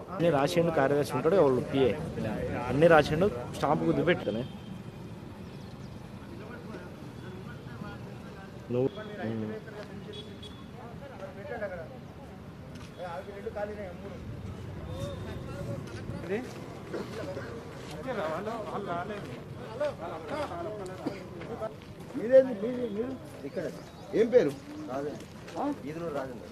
అన్ని రాసిండు కార్యదర్శి ఉంటాడు వాళ్ళు పిఏ అన్ని రాసిండు స్టాంప్ గుద్ది పెట్టుకునే నువ్వు ఉమ్. మీరేంది మీరు మీరు ఇక్కడ ఏం పేరు ఈదురు రాజేంద్ర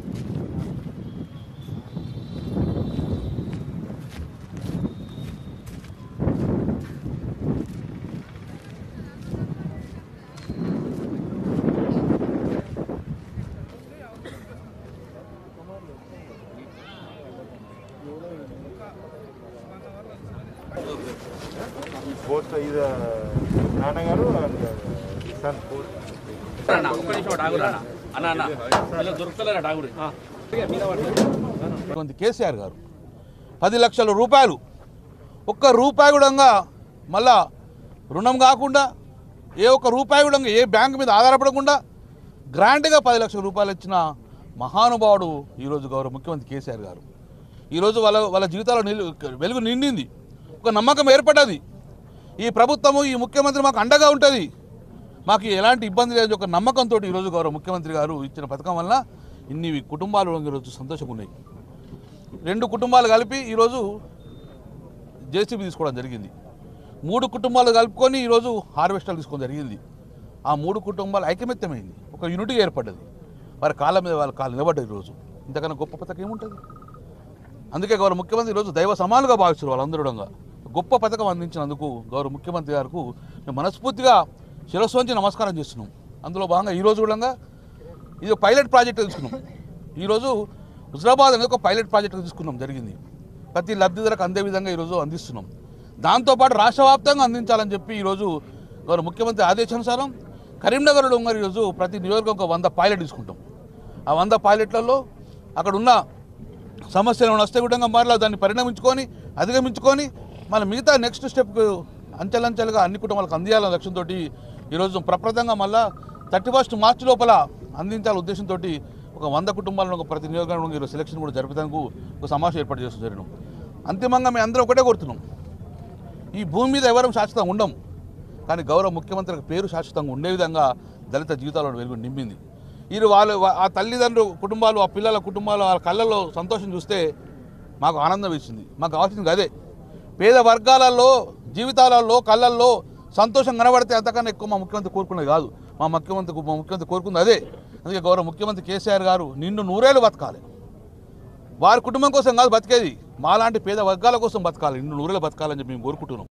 పోస్ట్ ఇది నాన్నగారు సన్ అన్న ఒక్క నిమిషం డాగురు అన్న అన్న అన్న ఇలా దొరుకుతలేరా డాగురు ముఖ్యమంత్రి కేసీఆర్ గారు పది లక్షల రూపాయలు ఒక్క రూపాయి కూడా మళ్ళా రుణం కాకుండా ఏ ఒక్క రూపాయి కూడా ఏ బ్యాంకు మీద ఆధారపడకుండా గ్రాంట్గా పది లక్షల రూపాయలు ఇచ్చిన మహానుభావుడు ఈరోజు గౌరవ ముఖ్యమంత్రి కేసీఆర్ గారు ఈరోజు వాళ్ళ వాళ్ళ జీవితాల్లో నిలు వెలుగు నిండింది ఒక నమ్మకం ఏర్పడ్డది ఈ ప్రభుత్వము ఈ ముఖ్యమంత్రి మాకు అండగా ఉంటుంది మాకు ఎలాంటి ఇబ్బంది లేదు ఒక నమ్మకంతో ఈరోజు గౌరవ ముఖ్యమంత్రి గారు ఇచ్చిన పథకం వల్ల ఇన్ని కుటుంబాలు ఈరోజు సంతోషంగా ఉన్నాయి రెండు కుటుంబాలు కలిపి ఈరోజు జేసీబీ తీసుకోవడం జరిగింది మూడు కుటుంబాలు కలుపుకొని ఈరోజు హార్వెస్టర్ తీసుకోవడం జరిగింది ఆ మూడు కుటుంబాలు ఐకమత్యమైంది ఒక యూనిటీ ఏర్పడ్డది వారి కాళ్ళ మీద వాళ్ళ కాళ్ళు నిలబడ్డది ఈరోజు ఇంతకన్నా గొప్ప పథకం ఏముంటుంది అందుకే గౌరవ ముఖ్యమంత్రి ఈరోజు దైవ సమానులుగా భావిస్తారు వాళ్ళందరూ కూడా. గొప్ప పథకం అందించినందుకు గౌరవ ముఖ్యమంత్రి గారికి మేము మనస్ఫూర్తిగా శిరస్సు వంచి నమస్కారం చేస్తున్నాం అందులో భాగంగా ఈరోజు కూడా ఇది ఒక పైలట్ ప్రాజెక్ట్ తీసుకున్నాం ఈరోజు హుజరాబాద్ అనేది ఒక పైలట్ ప్రాజెక్ట్ తీసుకున్నాం జరిగింది ప్రతి లబ్ధిదారులకు అందే విధంగా ఈరోజు అందిస్తున్నాం దాంతోపాటు రాష్ట్ర వ్యాప్తంగా అందించాలని చెప్పి ఈరోజు గౌరవ ముఖ్యమంత్రి ఆదేశానుసారం కరీంనగర్లో ఉన్న ఈరోజు ప్రతి నియోజకవర్గం ఒక వంద పైలట్ తీసుకుంటాం ఆ వంద పైలట్లలో అక్కడ ఉన్న సమస్యలు ఏమైనా వస్తే కూడా మరలా దాన్ని పరిణమించుకొని అధిగమించుకొని మళ్ళీ మిగతా నెక్స్ట్ స్టెప్కు అంచెలంచెలుగా అన్ని కుటుంబాలకు అందియాలనే లక్ష్యంతో ఈరోజు ప్రప్రదంగా మళ్ళా థర్టీ ఫస్ట్ మార్చి లోపల అందించాల ఉద్దేశంతో ఒక వంద కుటుంబాలను ఒక ప్రతి నియోజకవర్గం ఈరోజు సెలక్షన్ కూడా జరపడానికి ఒక సమావేశం ఏర్పాటు చేస్తూ జరిగినాం అంతిమంగా మేము అందరం ఒకటే కోరుతున్నాం ఈ భూమి మీద ఎవరం శాశ్వతంగా ఉండం కానీ గౌరవ ముఖ్యమంత్రికి పేరు శాశ్వతంగా ఉండే విధంగా దళిత జీవితాలను వెలుగు నింపింది వీరు వాళ్ళు వా- ఆ తల్లిదండ్రులు కుటుంబాలు ఆ పిల్లల కుటుంబాలు వాళ్ళ కళ్ళల్లో సంతోషం చూస్తే మాకు ఆనందం వేసింది మాకు కావాల్సింది అదే పేద వర్గాలలో జీవితాలలో కళ్ళల్లో సంతోషం కనబడితే అంతకన్నా ఎక్కువ మా ముఖ్యమంత్రి కోరుకునేది కాదు మా ముఖ్యమంత్రి మా ముఖ్యమంత్రి కోరుకుంది అదే అందుకే గౌరవ ముఖ్యమంత్రి కేసీఆర్ గారు నిన్ను నూరేళ్ళు బతకాలి వారి కుటుంబం కోసం కాదు బతికేది మాలాంటి పేద వర్గాల కోసం బతకాలి నిన్ను నూరేళ్ళు బతకాలని చెప్పి మేము కోరుకుంటున్నాం